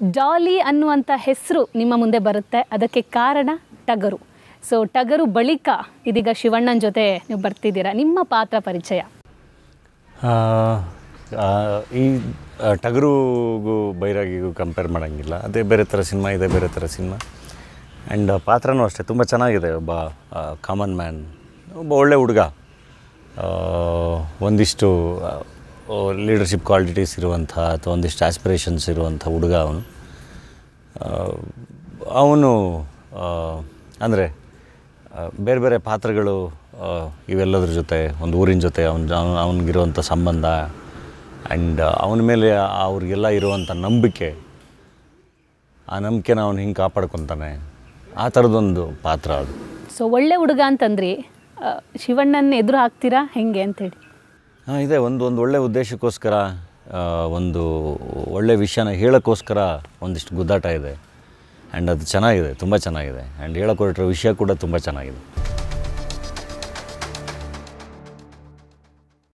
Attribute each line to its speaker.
Speaker 1: ಡಾಲಿ ಅನ್ನುವಂಥ ಹೆಸರು ನಿಮ್ಮ ಮುಂದೆ ಬರುತ್ತೆ ಅದಕ್ಕೆ ಕಾರಣ ಟಗರು ಸೊ ಟಗರು ಬಳಿಕ ಇದೀಗ ಶಿವಣ್ಣನ ಜೊತೆ ನೀವು ಬರ್ತಿದ್ದೀರಾ ನಿಮ್ಮ ಪಾತ್ರ ಪರಿಚಯ
Speaker 2: ಆ, ಆ, ಈ ಆ, ಟಗರುಗೂ ಬೈರಾಗಿಗೂ ಕಂಪೇರ್ ಮಾಡೋಂಗಿಲ್ಲ ಅದೇ ಬೇರೆ ಥರ ಸಿನಿಮಾ ಇದೆ ಬೇರೆ ಥರ ಸಿನಿಮಾ ಆ್ಯಂಡ್ ಪಾತ್ರನೂ ಅಷ್ಟೇ ತುಂಬ ಚೆನ್ನಾಗಿದೆ ಒಬ್ಬ ಕಾಮನ್ ಮ್ಯಾನ್ ಒಬ್ಬ ಒಳ್ಳೆ ಹುಡುಗ ಆ, ಒಂದಿಷ್ಟು ಲೀಡರ್ಶಿಪ್ ಕ್ವಾಲಿಟೀಸ್ ಇರುವಂಥ ಅಥವಾ ಒಂದಿಷ್ಟು ಆಸ್ಪಿರೇಷನ್ಸ್ ಇರುವಂಥ ಹುಡುಗ ಅವನು ಅವನು ಅಂದರೆ ಬೇರೆ ಬೇರೆ ಪಾತ್ರಗಳು ಆ, ಇವೆಲ್ಲದ್ರ ಜೊತೆ ಒಂದು ಊರಿನ ಜೊತೆ ಅವ್ನ ಅವನಿಗಿರುವಂಥ ಸಂಬಂಧ ಆ್ಯಂಡ್ ಅವನ ಮೇಲೆ ಅವ್ರಿಗೆಲ್ಲ ಇರುವಂಥ ನಂಬಿಕೆ ಆ ನಂಬಿಕೆನ ಅವನು ಹಿಂಗೆ ಕಾಪಾಡ್ಕೊತಾನೆ ಆ ಥರದೊಂದು ಪಾತ್ರ ಅದು
Speaker 1: ಸೊ ಒಳ್ಳೆ ಹುಡುಗ ಅಂತಂದ್ರಿ ಆ, ಶಿವಣ್ಣನ ಎದುರು ಹಾಕ್ತೀರಾ ಹೆಂಗೆ ಅಂತೇಳಿ
Speaker 2: ಹಾಂ ಇದೆ ಒಂದು ಒಂದು ಒಳ್ಳೆ ಉದ್ದೇಶಕ್ಕೋಸ್ಕರ ಆ, ಒಂದು ಒಳ್ಳೆ ವಿಷಯನ ಹೇಳೋಕ್ಕೋಸ್ಕರ ಒಂದಿಷ್ಟು ಗುದ್ದಾಟ ಇದೆ ಆ್ಯಂಡ್ ಅದು ಚೆನ್ನಾಗಿದೆ ತುಂಬ ಚೆನ್ನಾಗಿದೆ ಆ್ಯಂಡ್ ಹೇಳಕ್ಕೆ ಹೊರಟಿರೋ ವಿಷಯ ಕೂಡ ತುಂಬ ಚೆನ್ನಾಗಿದೆ